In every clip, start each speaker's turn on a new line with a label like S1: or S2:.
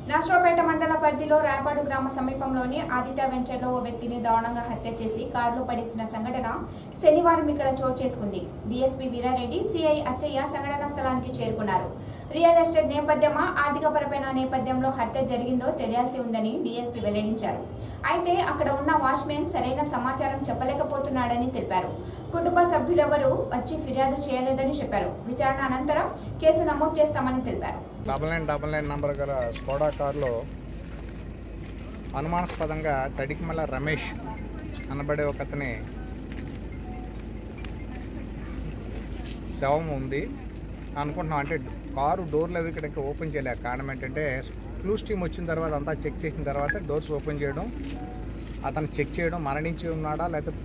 S1: నర్సరావుపేట మండల పరిధిలో రాయపాడు గ్రామ సమీపంలోని ఆదిత్య వెంచర్లో ఓ వ్యక్తిని దారుణంగా హత్య చేసి కారులో పడేసిన సంఘటన శనివారం ఇక్కడ చోటు చేసుకుంది డీఎస్పీ వీరారెడ్డి సిఐ అచ్చయ్య సంఘటన స్థలానికి చేరుకున్నారు రియల్ ఎస్టేట్ నేపథ్యమా ఆర్థికపరమైన నేపథ్యంలో హత్య జరిగిందో తెలియాల్సి ఉందని డీఎస్పీ వెల్లడించారు అయితే అక్కడ ఉన్న వాచ్మెన్ సరైన సమాచారం చెప్పలేకపోతున్నాడని తెలిపారు కుటుంబ సభ్యులెవరూ వచ్చి ఫిర్యాదు చేయలేదని చెప్పారు విచారణ అనంతరం కేసు నమోదు చేస్తామని తెలిపారు
S2: double nine double nine number గల స్కోడా కారులో అనుమానాస్పదంగా తడికిమల రమేష్ అనబడే ఒక అతని శవం ఉంది అనుకుంటున్నాం అంటే కారు డోర్లు అవి ఇక్కడ ఇంకా ఓపెన్ చేయలేక కారణం ఏంటంటే క్లూస్ టీమ్ వచ్చిన తర్వాత అంతా చెక్ చేసిన తర్వాత డోర్స్ ఓపెన్ చేయడం అతను చెక్ చేయడం మరణించి ఉన్నాడా లేకపోతే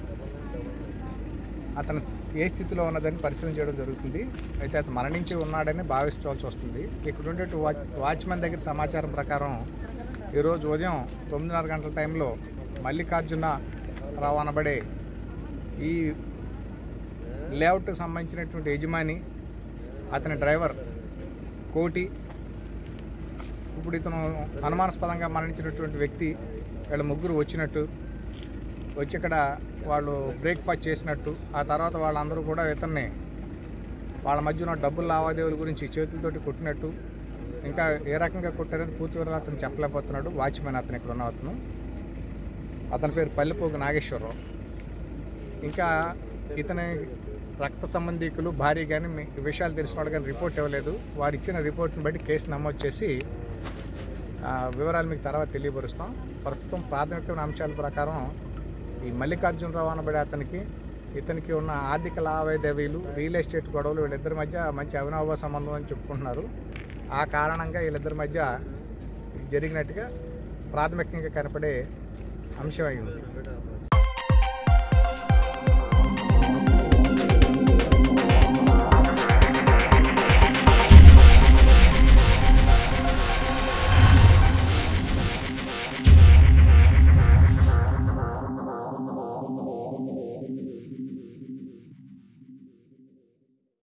S2: అతను ఏ స్థితిలో ఉన్నదని పరిశీలన చేయడం జరుగుతుంది అయితే అతను మరణించి ఉన్నాడని భావించవలసి వస్తుంది ఇక్కడ ఉండే వాచ్ వాచ్మెన్ దగ్గర సమాచారం ప్రకారం ఈరోజు ఉదయం తొమ్మిదిన్నర గంటల టైంలో మల్లికార్జున రావు అనబడే ఈ లేఅవుట్కి సంబంధించినటువంటి యజమాని అతని డ్రైవర్ కోటి ఇప్పుడు ఇతను అనుమానాస్పదంగా మరణించినటువంటి వ్యక్తి వీళ్ళ ముగ్గురు వచ్చినట్టు వచ్చి ఇక్కడ వాళ్ళు బ్రేక్ఫాస్ట్ చేసినట్టు ఆ తర్వాత వాళ్ళందరూ కూడా ఇతన్ని వాళ్ళ మధ్య ఉన్న డబ్బుల లావాదేవీల గురించి చేతులతోటి కొట్టినట్టు ఇంకా ఏ రకంగా కొట్టారని పూర్తి వివరాలు అతను చెప్పలేకపోతున్నాడు వాచ్మెన్ అతను ఇక్కడ ఉన్న అతను అతని పేరు పల్లెపోగు నాగేశ్వరరావు ఇంకా ఇతని రక్త సంబంధీకులు భార్య కానీ మీ విషయాలు తెలిసిన వాళ్ళు కానీ రిపోర్ట్ ఇవ్వలేదు వారు ఇచ్చిన రిపోర్ట్ని బట్టి కేసు నమోదు చేసి ఆ, వివరాలు మీకు తర్వాత తెలియపరుస్తాం ప్రస్తుతం ప్రాథమిక అంశాల ప్రకారం ఈ మల్లికార్జునరావు అనబడే అతనికి ఇతనికి ఉన్న ఆర్థిక లావాదేవీలు రియల్ ఎస్టేట్ గొడవలు వీళ్ళిద్దరి మధ్య మంచి అవినాభావ సంబంధం అని చెప్పుకుంటున్నారు ఆ కారణంగా వీళ్ళిద్దరి మధ్య జరిగినట్టుగా ప్రాథమికంగా కనపడే అంశం అయి ఉంది